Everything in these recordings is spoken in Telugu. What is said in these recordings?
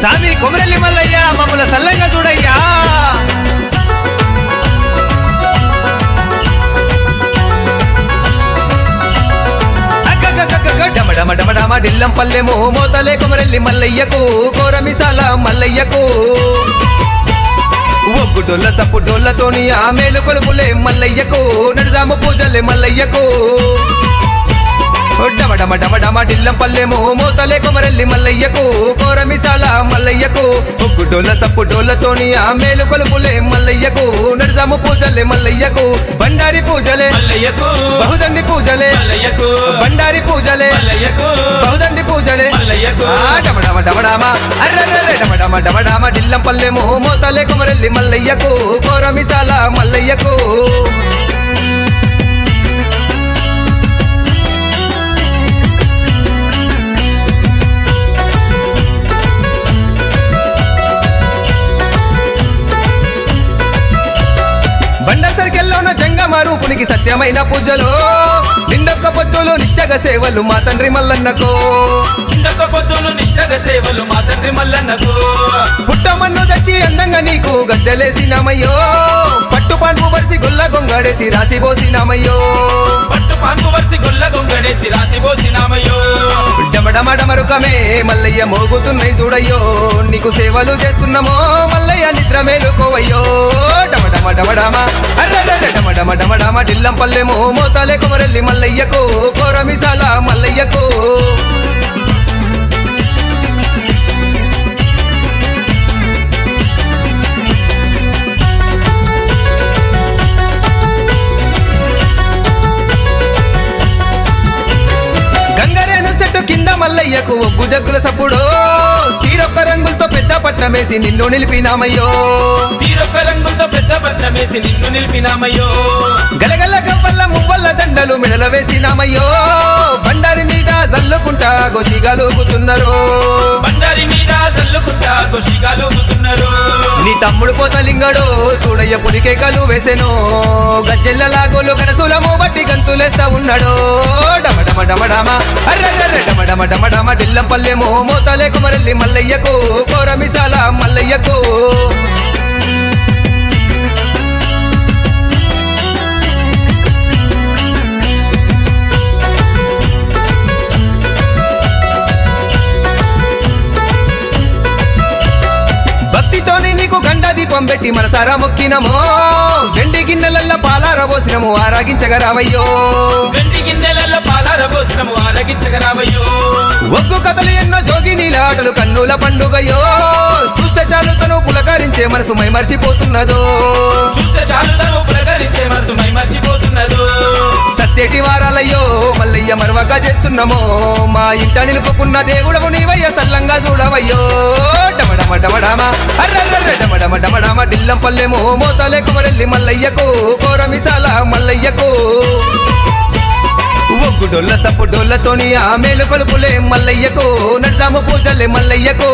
సామి కొమరల్లి మల్లయ్య మమ్మల్ని సల్లంగా చూడయ్యా అగ్గగ్గగ్గగ్గ డమ డమ డమ డమ డిల్లం పల్లెము మోతలే కొమరల్లి మల్లయ్యకు కోరమిసాల మల్లయ్యకు ఒగ్గు డొల్ల సప్పు డొల్లతోని ఆ మేలు కొలుపులే మల్లయ్యకు నడుదాము పూజలే మల్లయ్యకు డమ డమ డమ డమ డిల్లం పల్లెము మోతలే కొమరల్లి మల్లయ్యకు కోరమిసాల మల్లయ్యకు ఒగ్గు డొల్ల సప్పు డొల్లతోని ఆ మేలు కొలుపులే మల్లయ్యకు నడుదాము పూజలే మల్లయ్యకు బండారి పూజలే మల్లయ్యకు బహుదండి పూజలే మల్లయ్యకు బండారి పూజలే మల్లయ్యకు బహుదండి పూజలే మల్లయ్యకు ఆ డమ డమ డమ డమ అర్రర్రర్ర డమ డమ డమ డమ డిల్లం పల్లెము మోతలే కుమరెల్లి మల్లయ్యకు కోరమిసాల మల్లయ్యకు బండ సర్కెల్లోన జంగమ రూపునికి సత్యమైన పూజలు నిండొక్క పొద్దులు నిష్టగ సేవలు మా తండ్రి మల్లన్నకు ఇందొక పొద్దులు నిష్టగ సేవలు మా తండ్రి మల్లన్నకు పుట్టమన్ను తెచ్చి అందంగా నీకు గద్దెలేసినామయ్యో పట్టు పాన్పు పరిసి గుల్ల గొంగడేసి రాసి పోసినామయ్యో పట్టు పాన్పు వరిసి గొల్ల గొంగడేసి రాసి పోసినామయ్యో డమడమడమరుకమే మల్లయ్య మోగుతున్నాయి చూడయ్యో నీకు సేవలు చేస్తున్నామో మల్లయ్య నిద్ర మేలుకోవయ్యో డమడమ డమడమ అర్రర్ర డమడమ డమడమ డిల్లం పల్లెమో మోతాలే కుమరెల్లి మల్లయ్యకు కోరమిసాల మల్లయ్యకు గంగరేను చెట్టు కింద మల్లయ్యకు ఒగ్గు జగ్గుల సప్పుడు తీరొక్క రంగులతో పెద్ద పట్నమేసి నిన్ను నిలిపినామయ్యో తీరొక్క రంగులతో పెద్ద పట్నమేసి నిన్ను నిలిపినామయ్యో గలగల గవ్వల్ల మువ్వల్ల దండలు మెడల వేసినామయ్యో బండారి మీద జల్లుకుంటా గోసిగలుగుతున్నారు బండారి మీద జల్లుకుంటా కొషిగాలు ఊగుతున్నారు నీ తమ్ముడు పోతలింగడు చూడయ్య పులికేకలు వేసెను గజ్జెల్ల లాగోలు కనసులము బట్టి గంతులేస్తా ఉన్నాడు డమ డమ డమ డమ అర్రర్ర డమ డమ డమ డమ డిల్లం పల్లెము మోతలే కుమరల్లి మల్లయ్యకు కోరమిసాల మల్లయ్యకు భక్తితోని నీకు గండ దీపం పెట్టి మనసారా మొక్కినమో వెండి గిన్నెలల్ల పాలార పోసినము ఆరాగించగరావయ్యో వెండి గిన్నెలలో పాలార పోసినము ఆరగించగరావయ్యో ఒగ్గు కథలు ఎన్నో జోగి నీలాటలు కన్నుల పండుగయో చూస్తే చాలు తను పులకరించే మనసు మై మర్చిపోతున్నదో చూస్తే చాలు తను ప్రకరించే మనసు మై మర్చిపోతున్నదో సత్యటి వారాలయ్యో మల్లయ్య మరవక చేస్తున్నామో మా ఇంట నిలుపుకున్న దేవుడము నీవయ్య సల్లంగా చూడవయ్యో డమడమ డమడమ అర్రర్ర డమడమ డమడమ డిల్లం పల్లెము మోతలే కుమరెల్లి మల్లయ్యకు కోరమిసాల మల్లయ్యకు ఒగ్గు డొల్ల సప్పు డొల్లతోని ఆ మేలు కొలుపులే మల్లయ్యకు నడసాము పూజలే మల్లయ్యకు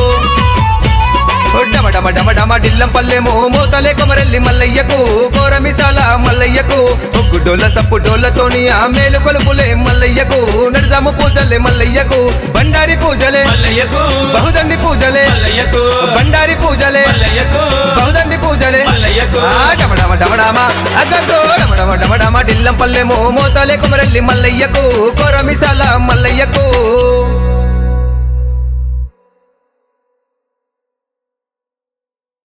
డమ డమ డమ డమ డిల్లం పల్లెము మోతలే కొమరెల్లి మల్లయ్యకు కోరమిసాల మల్లయ్యకు ఒగ్గు డొల్ల సప్పు డొల్లతోని ఆ మేలు కొలుపులే మల్లయ్యకు నడసాము పూజలే మల్లయ్యకు బండారి పూజలే మల్లయ్యకు బహుదండి పూజలే మల్లయ్యకు బండారి పూజలే మల్లయ్యకు బహుదండి పూజలే మల్లయ్యకు ఆ డమడమ డమడమ అగ్గో డమడమ డమడమ డిల్లం పల్లెము మోతలే కుమరెల్లి మల్లయ్యకు కోరమిసాల మల్లయ్యకు